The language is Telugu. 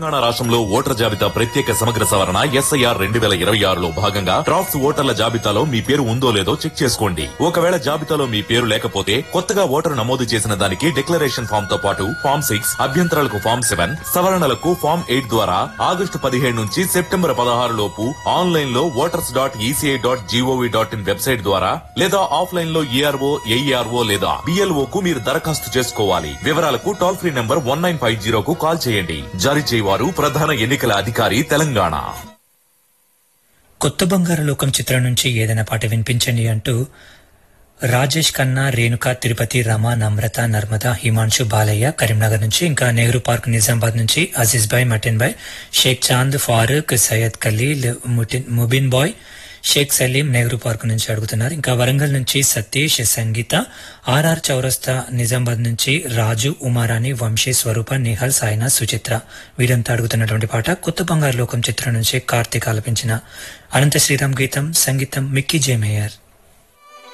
తెలంగాణ రాష్ట్రంలో ఓటర్ జాబితా ప్రత్యేక సమగ్ర సవరణ ఎస్ఐఆర్ రెండు వేల ఇరవై ఆరులో భాగంగా డ్రాఫ్ట్స్ ఓటర్ల జాబితాలో మీ పేరు ఉందో లేదో చెక్ చేసుకోండి ఒకవేళ జాబితాలో మీ పేరు లేకపోతే కొత్తగా ఓటరు నమోదు చేసిన దానికి డిక్లరేషన్ ఫామ్ తో పాటు ఫామ్ సిక్స్ అభ్యంతరాలకు ఫామ్ సెవెన్ సవరణలకు ఫామ్ ఎయిట్ ద్వారా ఆగస్టు పదిహేడు నుంచి సెప్టెంబర్ పదహారు లోపు ఆన్లైన్ లో voters dot ECI dot G O V dot in website ద్వారా లేదా ఆఫ్లైన్ లో ఈఆర్ఓ ఏఈఆర్ఓ లేదా బిఎల్ఓ కు మీరు దరఖాస్తు చేసుకోవాలి వివరాలకు toll free number one nine five జీరోకు కాల్ చేయండి జారీ చేయవారు ప్రధాన ఎన్నికల అధికారి తెలంగాణ కొత్త బంగారు లోకం చిత్రం నుంచి ఏదైనా పాట వినిపించండి అంటూ రాజేష్ ఖన్నా రేణుక తిరుపతి రమ నమ్రత నర్మద హిమాంశు బాలయ్య కరీంనగర్ నుంచి ఇంకా నెహ్రూ పార్క్ నిజామాబాద్ నుంచి అజీజ్ భాయ్ మటిన్ భాయ్ షేక్ చాంద్ ఫారూక్ సయ్యద్ ఖలీల్ ముటిన్ ముబిన్ బాయ్ షేక్ సలీం నెహ్రూ పార్క్ నుంచి అడుగుతున్నారు ఇంకా వరంగల్ నుంచి సతీష్ సంగీత ఆర్ఆర్ చౌరస్తా నిజామాబాద్ నుంచి రాజు ఉమారాణి వంశీ స్వరూప నిహల్ సాయినా సుచిత్ర వీరంతా అడుగుతున్నటువంటి పాట కొత్త బంగారు లోకం చిత్రం నుంచి కార్తీక్ ఆలపించిన అనంత శ్రీరామ్ గీతం సంగీతం మిక్కీ జే మేయర్